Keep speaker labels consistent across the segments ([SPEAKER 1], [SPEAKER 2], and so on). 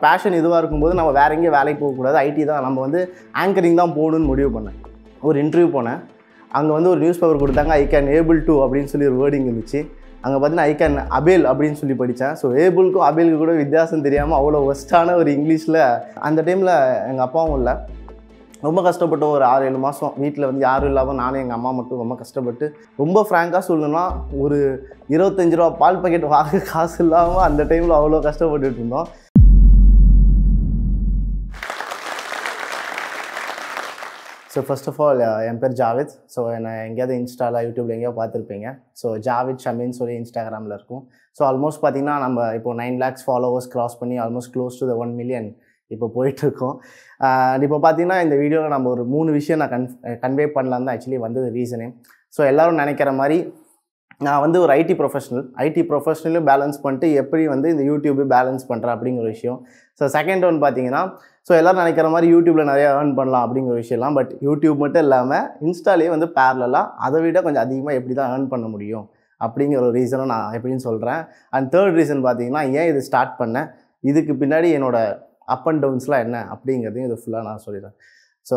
[SPEAKER 1] fashion இதுவாக இருக்கும்போது நம்ம வேற எங்கேயும் வேலைக்கு போகக்கூடாது ஐடி தான் நம்ம வந்து ஆங்கரிங் தான் போகணும்னு முடிவு பண்ணேன் ஒரு இன்டர்வியூ போனேன் அங்கே வந்து ஒரு நியூஸ் பேப்பர் கொடுத்தாங்க ஐ கேன் ஏபிள் டு அப்படின்னு சொல்லி ஒரு வேர்டிங் இருந்துச்சு அங்கே பார்த்தீங்கன்னா ஐ கேன் அபேல் அப்படின்னு சொல்லி படித்தேன் ஸோ ஏபிளுக்கும் அபேலுக்கு கூட வித்தியாசம் தெரியாமல் அவ்வளோ ஒஸ்ட்டான ஒரு இங்கிலீஷில் அந்த டைமில் எங்கள் அப்பாவும் இல்லை ரொம்ப கஷ்டப்பட்டு ஒரு ஆறு ஏழு மாதம் வீட்டில் வந்து யாரும் இல்லாமல் நானும் எங்கள் அம்மா மட்டும் ரொம்ப கஷ்டப்பட்டு ரொம்ப ஃப்ராங்காக சொல்லணும்னா ஒரு இருபத்தஞ்சு ரூபா பால் பாக்கெட் வாங்க காசு இல்லாமல் அந்த டைமில் அவ்வளோ கஷ்டப்பட்டுட்டு இருந்தோம் ஸோ ஃபர்ஸ்ட் ஆஃப் ஆல் என் பேர் ஜாவித் ஸோ என்னை எங்கேயாவது இன்ஸ்டாவில் யூடியூப்ல எங்கேயோ பார்த்துருப்பீங்க ஸோ ஜாவித் ஷமின்னு சொல்லி இன்ஸ்டாகிராமில் இருக்கும் ஸோ ஆல்மோஸ்ட் பார்த்தீங்கன்னா நம்ம இப்போ நைன் லேக்ஸ் ஃபாலோவர்ஸ் கிராஸ் பண்ணி almost close to the one million இப்போ போயிட்டுருக்கோம் இப்போ பார்த்தீங்கன்னா இந்த வீடியோவில் நம்ம ஒரு மூணு விஷயம் நான் கன் கன்வே பண்ணலான்னு தான் ஆக்சுவலி வந்தது ரீசனே ஸோ எல்லோரும் நினைக்கிற மாதிரி நான் வந்து ஒரு ஐடி ப்ரொஃபஷனல் ஐடி ப்ரொஃபஷனலும் பேலன்ஸ் பண்ணிட்டு எப்படி வந்து இந்த யூடியூபு பேலன்ஸ் பண்ணுறேன் அப்படிங்கிற விஷயம் ஸோ செகண்ட் ஒன் பார்த்தீங்கன்னா ஸோ எல்லோரும் நினைக்கிற மாதிரி யூடியூப்பில் நிறைய ஏர்ன் பண்ணலாம் அப்படிங்கிற விஷயம்லாம் பட் யூடியூப் மட்டும் இல்லாமல் இன்ஸ்டாலேயே வந்து பேரலாக அதை விட கொஞ்சம் அதிகமாக எப்படி தான் ஏர்ன் பண்ண முடியும் அப்படிங்கிற ஒரு ரீசனும் நான் எப்படின்னு சொல்கிறேன் அண்ட் தேர்ட் ரீசன் பார்த்தீங்கன்னா ஏன் இது ஸ்டார்ட் பண்ணேன் இதுக்கு பின்னாடி என்னோட அப் அண்ட் டவுன்ஸ்லாம் என்ன அப்படிங்கிறதையும் இது ஃபுல்லாக நான் சொல்லிடுறேன் ஸோ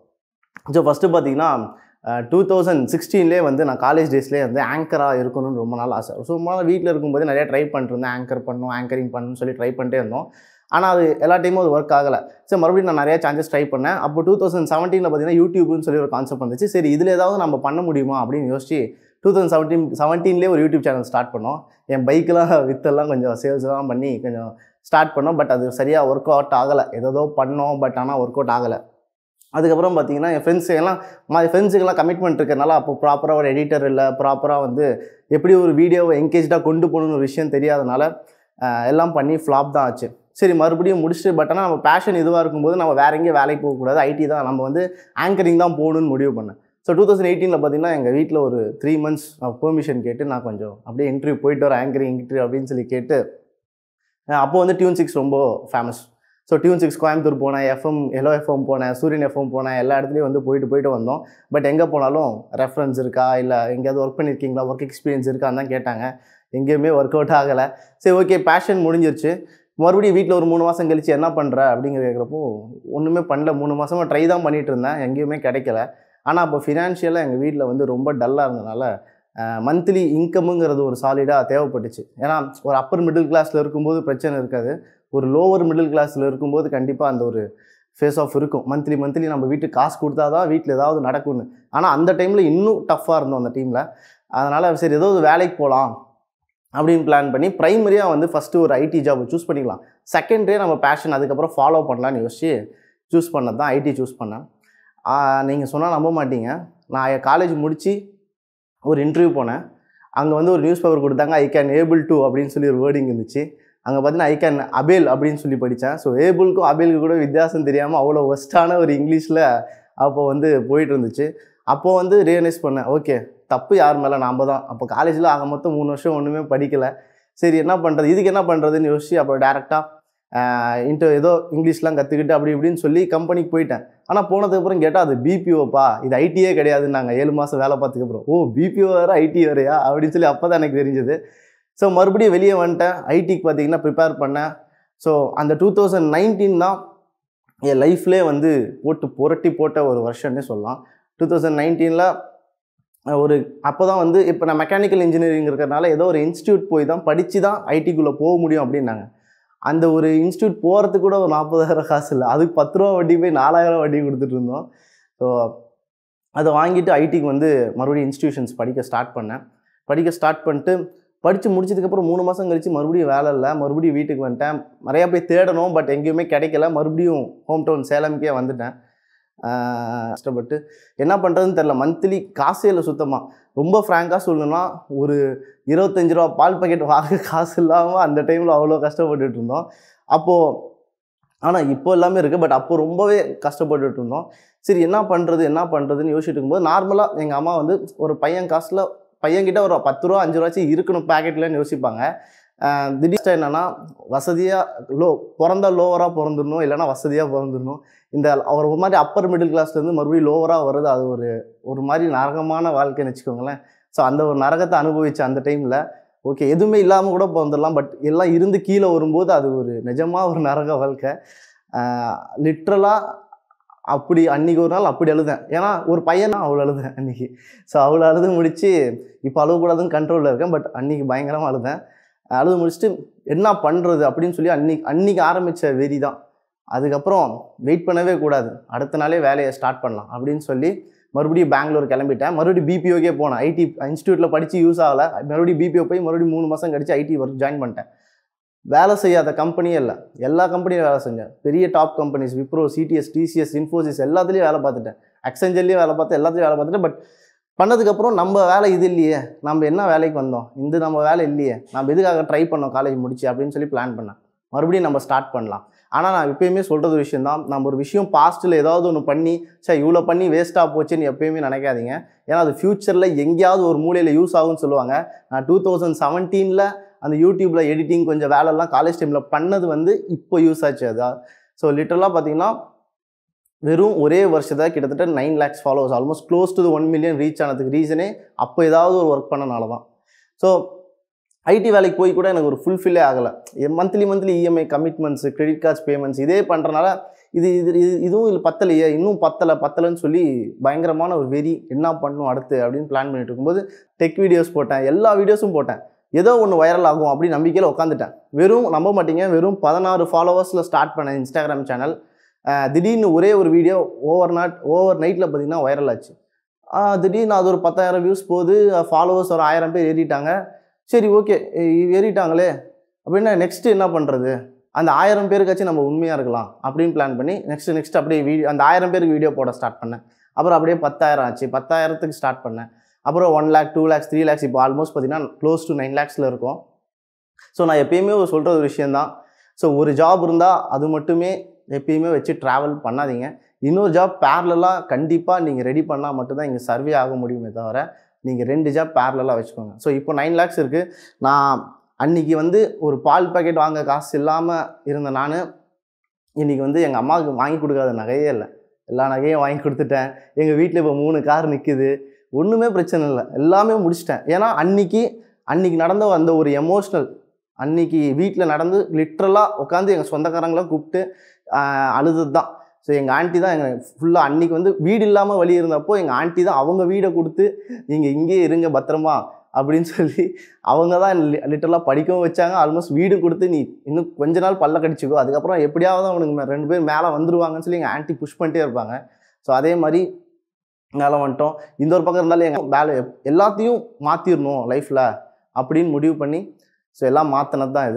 [SPEAKER 1] ஸோ ஃபஸ்ட்டு பார்த்தீங்கன்னா டூ தௌசண்ட் சிக்ஸ்டீன்லேயே வந்து நான் காலேஜ் டேஸ்லேயே வந்து ஆங்கராக இருக்கணும்னு ரொம்ப நாள் ஆசை ஸோ ரொம்ப நாள் வீட்டில் இருக்கும்போது நிறைய ட்ரை பண்ணிருந்தேன் ஆங்கர் பண்ணணும் ஆங்கரிங் பண்ணணும்னு சொல்லி ட்ரை பண்ணிட்டே இருந்தோம் ஆனால் அது எல்லா டைமும் அது ஒர்க் ஆகலை ஸோ மறுபடியும் நான் நிறைய சான்சஸ் ட்ரை பண்ணேன் அப்போ டூ தௌசண்ட் செவன்டீனில் பார்த்தீங்கன்னா யூடியூப்னு சொல்லி ஒரு கான்செப்ட் வந்துச்சு சரி இதில் ஏதாவது நம்ம பண்ண முடியுமா அப்படின்னு யோசிச்சு டூ தௌசண்ட் செவன்டீன் செவன்டீன்லேயே ஒரு யூடியூப் சேனல் ஸ்டார்ட் பண்ணோம் என் பைக்கெலாம் வித்தெல்லாம் கொஞ்சம் சேல்ஸ்லாம் பண்ணி கொஞ்சம் ஸ்டார்ட் பண்ணோம் பட் அது சரியாக ஒர்க் அவுட் ஆகலை ஏதோ பண்ணோம் பட் ஆனால் ஒர்க் அவுட் ஆகலை அதுக்கப்புறம் பார்த்தீங்கன்னா என் ஃப்ரெண்ட்ஸ் எல்லாம் மாதிரி ஃப்ரெண்ட்ஸுக்கெல்லாம் கமிட்மெண்ட் இருக்கிறனால அப்போ ப்ராப்பராக ஒரு எடிட்டர் இல்லை ப்ராப்பராக வந்து எப்படி ஒரு வீடியோவை என்கேஜாக கொண்டு போகணுன்னு ஒரு விஷயம் தெரியாதனால ஆஹ், எல்லாம் பண்ணி ஃப்ளாப் தான் ஆச்சு சரி மறுபடியும் முடிச்சுட்டு பட் ஆனால் நம்ம பேஷன் இதுவாக இருக்கும்போது நம்ம வேற எங்கேயும் வேலைக்கு போகக்கூடாது ஐடி தான் நம்ம வந்து ஆங்கரிங் தான் போகணும்னு முடிவு பண்ணேன் ஸோ டூ தௌசண்ட் எயிட்டீனில் பார்த்தீங்கன்னா எங்கள் வீட்டில் ஒரு த்ரீ மந்த்ஸ் பெர்மிஷன் கேட்டு நான் கொஞ்சம் அப்படியே இன்டர்வியூ போயிட்டு வரேன் ஆங்கரிங் இன்டர்வியூ அப்படின்னு சொல்லி கேட்டு அப்போ வந்து டியூன் சிக்ஸ் ரொம்ப famous so tune six Coimbatore போனேன் எஃப்எம் எலோ எஃப்எம் போனேன் சூரியன் எஃப்எம் போனேன் எல்லா இடத்துலையும் வந்து போயிட்டு போயிட்டு வந்தோம் பட் எங்கே போனாலும் ரெஃபரன்ஸ் இருக்கா இல்லை எங்கேயாவது ஒர்க் பண்ணியிருக்கீங்களா ஒர்க் எக்ஸ்பீரியன்ஸ் இருக்கான்னு தான் கேட்டாங்க எங்கேயுமே ஒர்க் அவுட் ஆகலை சரி ஓகே பேஷன் முடிஞ்சிருச்சு மறுபடியும் வீட்டில் ஒரு மூணு மாதம் கழிச்சு என்ன பண்ணுற அப்படிங்கிற கேட்குறப்போ ஒன்றுமே பண்ணல மூணு மாதமாக ட்ரை தான் பண்ணிட்டு இருந்தேன் எங்கேயுமே கிடைக்கல ஆனால் அப்போ ஃபினான்ஷியலாக எங்கள் வீட்டில் வந்து ரொம்ப டல்லாக இருந்தனால மந்த்லி இன்கம்ங்கிறது ஒரு சாலிடாக தேவைப்பட்டுச்சு ஏன்னா ஒரு அப்பர் மிடில் கிளாஸில் இருக்கும்போது பிரச்சனை இருக்காது ஒரு லோவர் மிடில் கிளாஸில் இருக்கும்போது கண்டிப்பாக அந்த ஒரு ஃபேஸ் ஆஃப் இருக்கும் மந்த்லி மந்த்லி நம்ம வீட்டுக்கு காசு கொடுத்தா தான் வீட்டில் ஏதாவது நடக்கும்னு ஆனால் அந்த டைமில் இன்னும் டஃப்பாக இருந்தோம் அந்த டீமில் அதனால் சரி ஏதோ ஒரு வேலைக்கு போகலாம் அப்படின்னு பிளான் பண்ணி ப்ரைமரியாக வந்து ஃபஸ்ட்டு ஒரு ஐடி ஜாப் சூஸ் பண்ணிக்கலாம் செகண்டரே நம்ம பேஷன் அதுக்கப்புறம் ஃபாலோ பண்ணலான்னு யோசிச்சு சூஸ் பண்ணது தான் ஐடி சூஸ் பண்ணேன் நீங்கள் சொன்னால் நம்ப மாட்டீங்க நான் காலேஜ் முடித்து ஒரு இன்டர்வியூ போனேன் அங்கே வந்து ஒரு நியூஸ் பேப்பர் கொடுத்தாங்க ஐ கேன் ஏபிள் டு அப்படின்னு சொல்லி ஒரு வேர்டிங் இருந்துச்சு அங்கே பார்த்தீங்கன்னா ஐ கேன் அபேல் அப்படின்னு சொல்லி படித்தேன் ஸோ ஏபிளுக்கும் அபேலுக்கு கூட வித்தியாசம் தெரியாமல் அவ்வளோ ஒஸ்ட்டான ஒரு இங்கிலீஷில் அப்போ வந்து போயிட்டு இருந்துச்சு அப்போது வந்து ரியலைஸ் பண்ணேன் ஓகே தப்பு யார் மேலே நாம் தான் அப்போ காலேஜில் ஆக மொத்தம் மூணு வருஷம் ஒன்றுமே படிக்கலை சரி என்ன பண்ணுறது இதுக்கு என்ன பண்ணுறதுன்னு யோசிச்சு அப்போ டேரெக்டாக இன்ட்டு ஏதோ இங்கிலீஷ்லாம் கற்றுக்கிட்டு அப்படி இப்படின்னு சொல்லி கம்பெனிக்கு போயிட்டேன் ஆனால் போனதுக்கப்புறம் கேட்டால் அது பிபிஓப்பா இது ஐடியே கிடையாதுன்னாங்க ஏழு மாதம் வேலை பார்த்ததுக்கப்புறம் ஓ பிபிஓ வேறு ஐடி வேறையா அப்படின்னு சொல்லி அப்போ தான் எனக்கு தெரிஞ்சது ஸோ மறுபடியும் வெளியே வந்துட்டேன் ஐடிக்கு பார்த்தீங்கன்னா ப்ரிப்பேர் பண்ணேன் ஸோ அந்த டூ தௌசண்ட் நைன்டீன் தான் என் லைஃப்லேயே வந்து போட்டு புரட்டி போட்ட ஒரு வருஷம்னே சொல்லலாம் டூ தௌசண்ட் நைன்டீனில் ஒரு அப்போ தான் வந்து இப்போ நான் மெக்கானிக்கல் இன்ஜினியரிங் இருக்கிறனால ஏதோ ஒரு இன்ஸ்டியூட் போய் தான் படித்து தான் ஐடிக்குள்ளே போக முடியும் அப்படின்னாங்க அந்த ஒரு இன்ஸ்டியூட் போகிறதுக்கு கூட ஒரு நாற்பதாயிரம் காசு இல்லை அதுக்கு பத்து ரூபா வட்டி போய் நாலாயிரம் வட்டி கொடுத்துட்டு இருந்தோம் ஸோ அதை வாங்கிட்டு ஐடிக்கு வந்து மறுபடியும் இன்ஸ்டியூஷன்ஸ் படிக்க ஸ்டார்ட் பண்ணேன் படிக்க ஸ்டார்ட் பண்ணிட்டு படித்து முடிச்சதுக்கப்புறம் மூணு மாதம் கழித்து மறுபடியும் வேலை இல்லை மறுபடியும் வீட்டுக்கு வந்துட்டேன் நிறையா போய் தேடணும் பட் எங்கேயுமே கிடைக்கல மறுபடியும் ஹோம் டவுன் சேலம்க்கே வந்துட்டேன் ஆஹ் கஷ்டப்பட்டு என்ன பண்ணுறதுன்னு தெரில மந்த்லி காசே இல்லை சுத்தமாக ரொம்ப ஃப்ராங்காக சொல்லணும்னா ஒரு இருபத்தஞ்சு ரூபா பால் பாக்கெட் வாங்க காசு இல்லாமல் அந்த டைமில் அவ்வளோ கஷ்டப்பட்டுட்டு இருந்தோம் அப்போது ஆனால் இப்போ எல்லாமே இருக்குது பட் அப்போ ரொம்பவே கஷ்டப்பட்டுட்டு இருந்தோம் சரி என்ன பண்ணுறது என்ன பண்ணுறதுன்னு யோசிச்சுட்டு இருக்கும்போது நார்மலாக எங்கள் அம்மா வந்து ஒரு பையன் காசில் பையன்கிட்ட ஒரு பத்து ரூபா அஞ்சு ரூபாச்சும் இருக்கணும் பேக்கெட்லன்னு யோசிப்பாங்க ஆஹ் திடீர்னு என்னன்னா வசதியாக லோ பிறந்தா லோவராக பிறந்துடணும் இல்லைன்னா வசதியாக பிறந்துடணும் இந்த அவர் ஒரு மாதிரி அப்பர் மிடில் கிளாஸ்லேருந்து மறுபடியும் லோவராக வருது அது ஒரு ஒரு மாதிரி நரகமான வாழ்க்கைன்னு வச்சுக்கோங்களேன் ஸோ அந்த ஒரு நரகத்தை அனுபவிச்ச அந்த டைமில் ஓகே எதுவுமே இல்லாமல் கூட வந்துடலாம் பட் எல்லாம் இருந்து கீழே வரும்போது அது ஒரு நிஜமாக ஒரு நரக வாழ்க்கை லிட்ரலாக அப்படி அன்றைக்கி ஒரு நாள் அப்படி அழுதேன் ஏன்னா ஒரு பையனா அவ்வளோ அழுதேன் அன்றைக்கி ஸோ அவ்வளோ அழுது முடித்து இப்போ அழுகக்கூடாதுன்னு கண்ட்ரோலில் இருக்கேன் பட் அன்றைக்கி பயங்கரமாக அழுதேன் அழுது முடிச்சுட்டு என்ன பண்ணுறது அப்படின்னு சொல்லி அன்னைக்கு அன்றைக்கி ஆரம்பித்த வெறி தான் அதுக்கப்புறம் வெயிட் பண்ணவே கூடாது அடுத்த நாளே வேலையை ஸ்டார்ட் பண்ணலாம் அப்படின்னு சொல்லி மறுபடியும் பெங்களூர் கிளம்பிட்டேன் மறுபடியும் பிபிஓக்கே போனேன் ஐடி இன்ஸ்டியூட்டில் படித்து யூஸ் ஆகலை மறுபடியும் பிபிஓ போய் மறுபடியும் மூணு மாதம் கழிச்சு ஐடி ஒர்க் ஜாயின் பண்ணிட்டேன் வேலை செய்யாத கம்பெனியே இல்லை எல்லா கம்பெனியும் வேலை செஞ்சேன் பெரிய top companies Wipro CTS TCS Infosys எல்லாத்துலேயும் வேலை பார்த்துட்டேன் அக்செஞ்சர்லேயும் வேலை பார்த்தேன் எல்லாத்துலேயும் வேலை பார்த்துட்டேன் பட் பண்ணதுக்கப்புறம் நம்ம வேலை இது இல்லையே நம்ம என்ன வேலைக்கு வந்தோம் இந்த நம்ம வேலை இல்லையே நம்ம எதுக்காக ட்ரை பண்ணோம் காலேஜ் முடிச்சு அப்படின்னு சொல்லி பிளான் பண்ணேன் மறுபடியும் நம்ம ஸ்டார்ட் பண்ணலாம் ஆனால் நான் எப்பயுமே சொல்கிறது விஷயம் தான் நம்ம ஒரு விஷயம் பாஸ்ட்டில் ஏதாவது ஒன்று பண்ணி சரி இவ்வளோ பண்ணி வேஸ்ட்டாக போச்சுன்னு எப்பயுமே நினைக்காதீங்க ஏன்னா அது ஃப்யூச்சரில் எங்கேயாவது ஒரு மூலையில் யூஸ் ஆகும்னு சொல்லுவாங்க நான் டூ தௌசண்ட் செவன்டீனில் அந்த யூடியூப்பில் எடிட்டிங் கொஞ்சம் வேலைலாம் காலேஜ் டைமில் பண்ணது வந்து இப்போ யூஸ் ஆச்சு அதா ஸோ லிட்டரலாக பார்த்தீங்கன்னா வெறும் ஒரே வருஷத்தை கிட்டத்தட்ட nine lakhs followers almost close to one million reach ஆனதுக்கு ரீசனே அப்போ ஏதாவது ஒரு ஒர்க் பண்ணனால தான் ஸோ ஐடி வேலைக்கு போய் கூட எனக்கு ஒரு ஃபுல்ஃபில்லே ஆகலை monthly monthly EMI commitments credit cards payments இதே பண்ணுறனால இது இது இது இதுவும் இல்லை பத்தலையே இன்னும் பத்தலை பத்தலைன்னு சொல்லி பயங்கரமான ஒரு வெறி என்ன பண்ணும் அடுத்து அப்படின்னு பிளான் பண்ணிட்டு இருக்கும்போது டெக் வீடியோஸ் போட்டேன் எல்லா வீடியோஸும் போட்டேன் ஏதோ ஒன்று வைரல் ஆகும் அப்படின்னு நம்பிக்கையில் உட்காந்துட்டேன் வெறும் நம்ப மாட்டீங்க வெறும் பதினாறு ஃபாலோவர்ஸில் ஸ்டார்ட் பண்ணேன் இன்ஸ்டாகிராம் சேனல் திடீர்னு ஒரே ஒரு வீடியோ ஓவர் நாட் ஓவர் நைட்டில் பார்த்தீங்கன்னா வைரல் ஆச்சு ஆஹ் திடீர்னு அது ஒரு பத்தாயிரம் வியூஸ் போகுது ஃபாலோவர்ஸ் ஒரு ஆயிரம் பேர் ஏறிட்டாங்க சரி ஓகே ஏறிட்டாங்களே அப்படின்னா நெக்ஸ்ட்டு என்ன பண்ணுறது அந்த ஆயிரம் பேருக்காச்சும் நம்ம உண்மையாக இருக்கலாம் அப்படின்னு பிளான் பண்ணி நெக்ஸ்ட் நெக்ஸ்ட் அப்படியே வீடியோ அந்த ஆயிரம் பேருக்கு வீடியோ போட ஸ்டார்ட் பண்ணேன் அப்புறம் அப்படியே பத்தாயிரம் ஆச்சு பத்தாயிரத்துக்கு ஸ்டார்ட் பண்ணேன் அப்புறம் one lakh two lakhs three lakhs இப்போ ஆல்மோஸ்ட் பார்த்தீங்கன்னா க்ளோஸ் டு நைன் லேக்ஸில் இருக்கும் ஸோ நான் எப்பயுமே ஒரு சொல்கிற ஒரு விஷயந்தான் ஸோ ஒரு ஜாப் இருந்தால் அது மட்டுமே எப்பயுமே வச்சு ட்ராவல் பண்ணாதீங்க இன்னொரு ஜாப் பேரலாக கண்டிப்பாக நீங்கள் ரெடி பண்ணால் மட்டும்தான் இங்கே சர்வே ஆக முடியுமே தவிர நீங்கள் ரெண்டு ஜாப் பேரலாக வச்சுக்கோங்க ஸோ இப்போ நைன் லேக்ஸ் இருக்குது நான் அன்றைக்கி வந்து ஒரு பால் பாக்கெட் வாங்க காசு இல்லாமல் இருந்த நான் இன்றைக்கி வந்து எங்கள் அம்மாவுக்கு வாங்கி கொடுக்காத நகையே இல்லை எல்லா நகையும் வாங்கி கொடுத்துட்டேன் எங்கள் வீட்டில் இப்போ மூணு கார் நிற்குது ஒன்றுமே பிரச்சனை இல்லை எல்லாமே முடிச்சிட்டேன் ஏன்னா அன்னைக்கு அன்னைக்கு நடந்த அந்த ஒரு எமோஷ்னல் அன்னைக்கு வீட்டில் நடந்து லிட்ரலாக உட்காந்து எங்கள் சொந்தக்காரங்களாம் கூப்பிட்டு ஆஹ், அழுதது தான் ஸோ எங்கள் ஆண்டி தான் எங்கள் ஃபுல்லாக அன்னைக்கு வந்து வீடு இல்லாமல் வழி இருந்தப்போ எங்கள் ஆண்டி தான் அவங்க வீடை கொடுத்து நீங்கள் இங்கேயே இருங்க பத்திரமா அப்படின்னு சொல்லி அவங்க தான் லிட்டரலாக படிக்கவும் வச்சாங்க ஆல்மோஸ்ட் வீடு கொடுத்து நீ இன்னும் கொஞ்ச நாள் பல்ல கடிச்சிக்கோ அதுக்கப்புறம் எப்படியாவது அவனுக்கு மே- ரெண்டு பேர் மேலே வந்துருவாங்கன்னு சொல்லி எங்கள் ஆண்டி புஷ் பண்ணிட்டே இருப்பாங்க ஸோ அதே மாதிரி மேலே வந்துட்டோம் இந்த ஒரு பக்கம் இருந்தாலும் எங்கள் வேலை எல்லாத்தையும் மாற்றிடணும் லைஃப்பில் அப்படின்னு முடிவு பண்ணி ஸோ எல்லாம் மாற்றினது தான் இது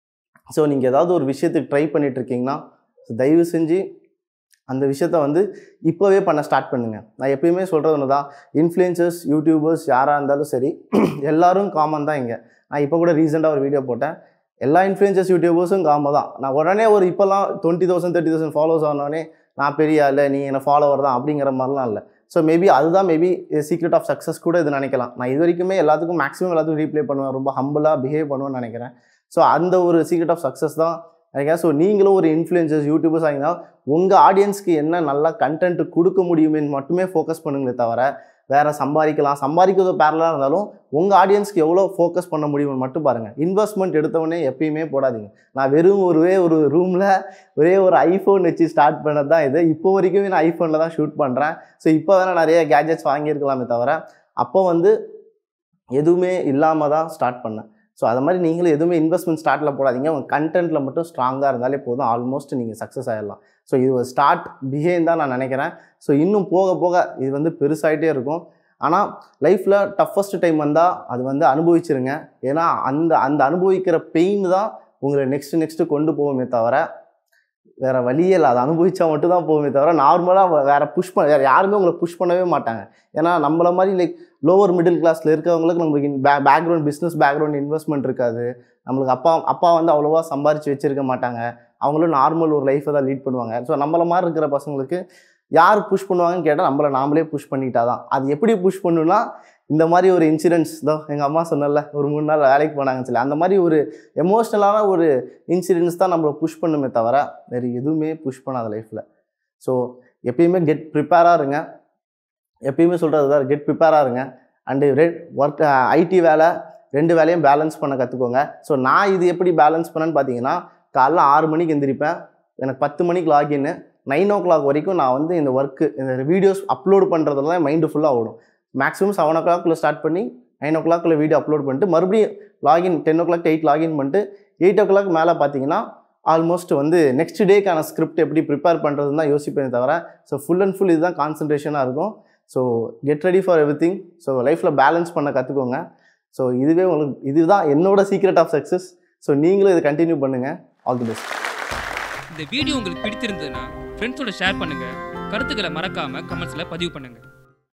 [SPEAKER 1] ஸோ நீங்கள் ஏதாவது ஒரு விஷயத்துக்கு ட்ரை பண்ணிட்டு இருக்கீங்கன்னா so தயவு செஞ்சு அந்த விஷயத்த வந்து இப்போவே பண்ண ஸ்டார்ட் பண்ணுங்கள் நான் எப்பயுமே சொல்கிறது ஒன்று தான் இன்ஃப்ளூயன்சர்ஸ் யூடியூபர்ஸ் யாராக இருந்தாலும் சரி எல்லாரும் காமன் தான் இங்கே நான் இப்போ கூட ரீசெண்டாக ஒரு வீடியோ போட்டேன் எல்லா இன்ஃப்ளூயன்சர்ஸ் யூடியூபர்ஸும் காம தான் நான் உடனே ஒரு இப்போல்லாம் twenty thousand thirty thousand follows ஆனோடனே நான் பெரிய ஆள் நீ என்ன ஃபாலோவர் தான் அப்படிங்கிற மாதிரிலாம் இல்லை ஸோ மேபி அதுதான் மேபி சீக்ரெட் ஆஃப் சக்ஸஸ் கூட இது நினைக்கலாம் நான் இது வரைக்குமே எல்லாத்துக்கும் மேக்ஸிமம் எல்லாத்துக்கும் ரீப்ளே பண்ணுவேன் ரொம்ப ஹம்பிளாக பிஹேவ் பண்ணுவேன்னு நினைக்கிறேன் ஸோ அந்த ஒரு சீக்ரெட் ஆஃப் சக்ஸஸ் தான் நினைக்கிறேன் ஸோ நீங்களும் ஒரு இன்ஃப்ளூயன்சர்ஸ் யூடியூபர்ஸ் ஆகிங்கன்னா உங்கள் ஆடியன்ஸ்க்கு என்ன நல்லா கண்டென்ட் கொடுக்க முடியுமேன்னு மட்டுமே ஃபோக்கஸ் பண்ணுங்களே தவிர வேறு சம்பாதிக்கலாம் சம்பாதிக்கிறது பேரலாக இருந்தாலும் உங்கள் ஆடியன்ஸ்க்கு எவ்வளோ ஃபோக்கஸ் பண்ண முடியும்னு மட்டும் பாருங்கள் இன்வெஸ்ட்மெண்ட் எடுத்தவொடனே எப்பயுமே போடாதீங்க நான் வெறும் ஒருவே ஒரு ரூமில் ஒரே ஒரு ஐஃபோன் வச்சு ஸ்டார்ட் பண்ணது தான் இது இப்போ வரைக்குமே நான் ஐஃபோனில் தான் ஷூட் பண்ணுறேன் ஸோ இப்போ வேணால் நிறைய கேஜெட்ஸ் வாங்கியிருக்கலாமே தவிர அப்போ வந்து எதுவுமே இல்லாமல் தான் ஸ்டார்ட் பண்ணேன் ஸோ அது மாதிரி நீங்களும் எதுவுமே இன்வெஸ்ட்மெண்ட் ஸ்டார்ட்டில் போடாதீங்க உங்கள் கண்டென்ட்டில் மட்டும் ஸ்ட்ராங்காக இருந்தாலே போதும் ஆல்மோஸ்ட் நீங்கள் சக்ஸஸ் ஆகிடலாம் ஸோ இது ஒரு ஸ்டார்ட் பிஹேன் தான் நான் நினைக்கிறேன் ஸோ இன்னும் போக போக இது வந்து பெருசாயிட்டே இருக்கும் ஆனால் லைஃப்பில் டஃபஸ்ட் டைம் வந்தால் அது வந்து அனுபவிச்சிருங்க ஏன்னா அந்த அந்த அனுபவிக்கிற பெயின் தான் உங்களை நெக்ஸ்ட் நெக்ஸ்ட்டு கொண்டு போகுமே தவிர வேற வழியே இல்லை அதை அனுபவிச்சா மட்டும் தான் போகுமே தவிர நார்மலாக வேற புஷ் பண்ண வேறு யாருமே உங்களை புஷ் பண்ணவே மாட்டாங்க ஏன்னா நம்மள மாதிரி லைக் லோவர் மிடில் கிளாஸில் இருக்கவங்களுக்கு நம்மளுக்கு பே பேக்ரவுண்ட் பிஸ்னஸ் பேக்ரவுண்ட் இன்வெஸ்ட்மெண்ட் இருக்காது நம்மளுக்கு அப்பா அப்பா வந்து அவ்வளோவா சம்பாரிச்சு வச்சிருக்க மாட்டாங்க அவங்களும் நார்மல் ஒரு லைஃப்பை தான் லீட் பண்ணுவாங்க ஸோ நம்மள மாதிரி இருக்கிற பசங்களுக்கு யார் புஷ் பண்ணுவாங்கன்னு கேட்டால் நம்மளை நாமளே புஷ் பண்ணிட்டா தான் அது எப்படி புஷ் பண்ணுன்னா இந்த மாதிரி ஒரு இன்சிடென்ட்ஸ் தான் எங்கள் அம்மா சொன்னல ஒரு மூணு நாள் வேலைக்கு போனாங்கன்னு சொல்லி அந்த மாதிரி ஒரு எமோஷ்னலான ஒரு இன்சிடென்ட்ஸ் தான் நம்மளை புஷ் பண்ணுமே தவிர வேறு எதுவுமே புஷ் பண்ணாத லைஃப்பில் ஸோ எப்பயுமே கெட் ப்ரிப்பேராக இருங்க எப்பயுமே சொல்கிறது தான் கெட் ப்ரிப்பேராக இருங்க அண்டு ரெ ஒர்க் ஐடி வேலை ரெண்டு வேலையும் பேலன்ஸ் பண்ண கற்றுக்கோங்க ஸோ நான் இது எப்படி பேலன்ஸ் பண்ணேன்னு பார்த்தீங்கன்னா காலைல ஆறு மணிக்கு எந்திரிப்பேன் எனக்கு பத்து மணிக்கு லாகின்னு நைன் ஓ கிளாக் வரைக்கும் நான் வந்து இந்த ஒர்க்கு இந்த வீடியோஸ் அப்லோட் பண்ணுறதுல தான் மைண்டு ஃபுல்லாக ஓடும் மேக்ஸிமம் செவன் ஓ கிளாக்குள்ளே ஸ்டார்ட் பண்ணி நைன் ஓ கிளாக்குள்ளே வீடியோ அப்லோட் பண்ணிட்டு மறுபடியும் login ten o'clock eight login பண்ணிட்டு எயிட் ஓ கிளாக் மேலே பார்த்தீங்கன்னா ஆல்மோஸ்ட் வந்து நெக்ஸ்ட் டேக்கான ஸ்கிரிப்ட் எப்படி ப்ரிப்பேர் பண்ணுறதுன்னு தான் யோசிப்பேனே தவிர ஸோ ஃபுல் அண்ட் ஃபுல் இதுதான் கான்சன்ட்ரேஷனாக இருக்கும் so get ready for everything so லைஃப்பில் பேலன்ஸ் பண்ண கற்றுக்கோங்க ஸோ இதுவே உங்களுக்கு இதுதான் என்னோட சீக்ரெட் ஆஃப் சக்ஸஸ் ஸோ நீங்களும் இதை கண்டினியூ பண்ணுங்கள் ஆல் தி பெஸ்ட்
[SPEAKER 2] இந்த வீடியோ உங்களுக்கு பிடித்திருந்ததுன்னா ஃப்ரெண்ட்ஸோட ஷேர் பண்ணுங்க கருத்துக்களை மறக்காம கமெண்ட்ஸ்ல பதிவு பண்ணுங்க